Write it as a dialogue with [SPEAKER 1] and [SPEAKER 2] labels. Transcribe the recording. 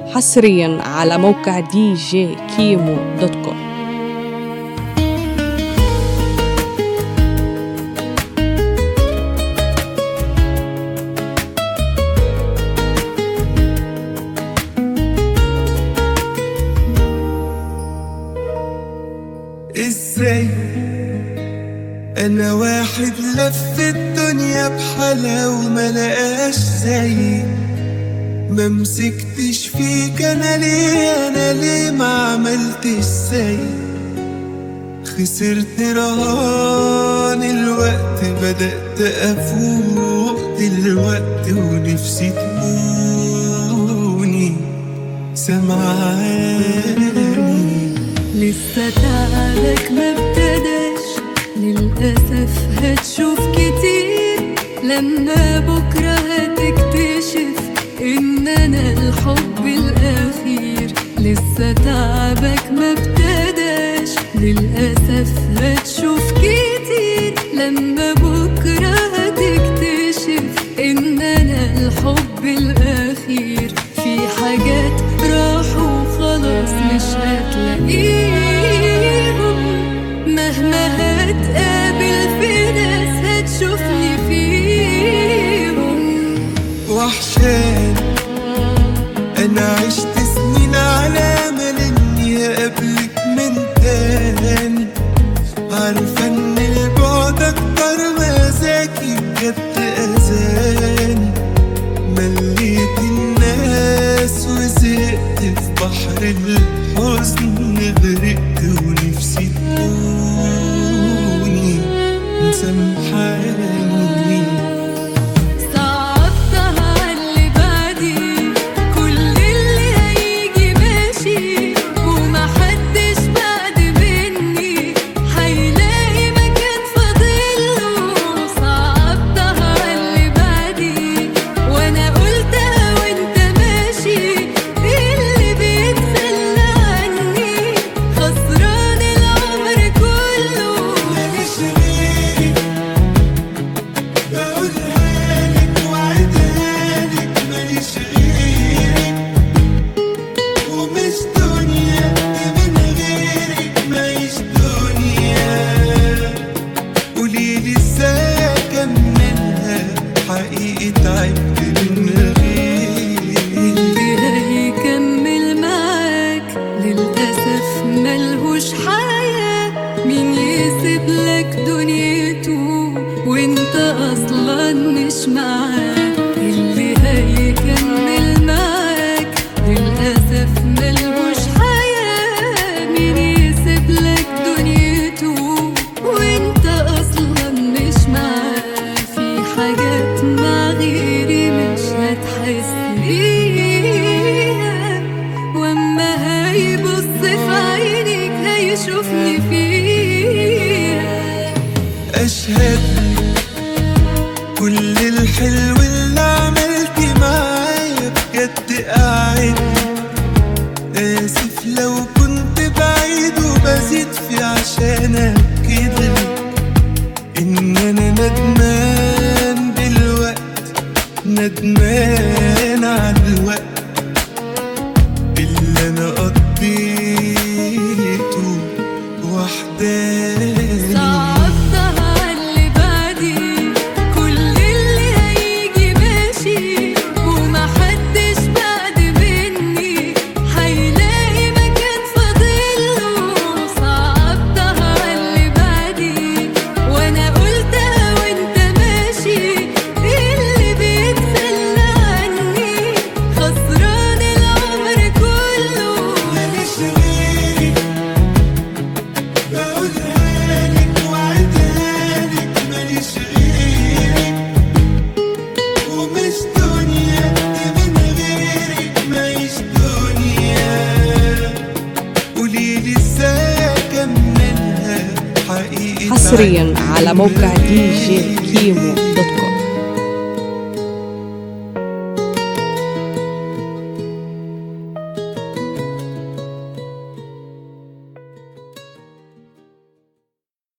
[SPEAKER 1] حصريا على موقع دي جي كيمو دوت كوم
[SPEAKER 2] ازاي انا واحد لف الدنيا بحالها وما لقاش زي ما مسكتش فيك انا ليه انا ليه ما عملتش زي خسرت رهان الوقت بدأت أفوق دلوقتي ونفسي تكوني سمعاني
[SPEAKER 3] لسه تعبك ما ابتداش للأسف هتشوف كتير لما بكرة هتكتشف إن أنا الحب الأخير لسه تعبك ما ابتداش للأسف هتشوف كتير لما بكرة هتكتشف إن أنا الحب الأخير في حاجات راحوا خلاص مش هتلاقيهم مهما هتقابل في ناس هتشوفني فيهم
[SPEAKER 2] وحشان انا عشت سنين على امل اني اقابلك من تاني عارفه ان البعد اكتر ما ذاكي بجد اذاني مليت الناس وزهقت في بحر الحزن غرقت ونفسي تكوني مسامحاني
[SPEAKER 3] صعبتها عاللي بعدي كل اللي هيجي ماشي ومحدش بعد مني هيلاقي مكان فاضله صعبتها عاللي بعدي وانا قلتها وانت ماشي اللي بيتسلى عني خسران العمر كله
[SPEAKER 2] ماليش غيرك بقولها لك وعدها لك ماليش غيرك ومش دنيا دي من غيرك ماليش دنيا قوليلي ازاي اكملها حقيقي تعبت من غيرك
[SPEAKER 3] اللي هيكمل معاك للأسف ملهوش حياة مين يسيب لك دنيته وانت أصلا مش معاه اللي هيكمل معاك للأسف ملهوش حياة مين يسيب لك دنيته وانت أصلا مش معاه في حاجات مع غيري مش هتحس بيها واما هيبص في عينيك هيشوفني فيها
[SPEAKER 2] أشهد كل الحلو اللي عملتي معايا بجد قاعد آسف لو كنت بعيد وبزيد في عشانك كده إن أنا ندمان دلوقتي ندمان على الوقت اللي أنا قضيته وحداني
[SPEAKER 3] صعبتها عاللي بعدي كل اللي هيجي ماشي ومحدش بعد مني هيلاقي مكان فاضله صعبتها عاللي بعدي وانا قلتها وانت ماشي اللي بيتسلى عني خسران العمر كله
[SPEAKER 2] ماليش غيرك بقولها لك وعدها لك ماليش غيرك ومش دنيا دي من غيرك ماليش دنيا قوليلي ازاي اكملها حقيقي
[SPEAKER 1] حصريا على موقع دي جي كيمو دوت كوم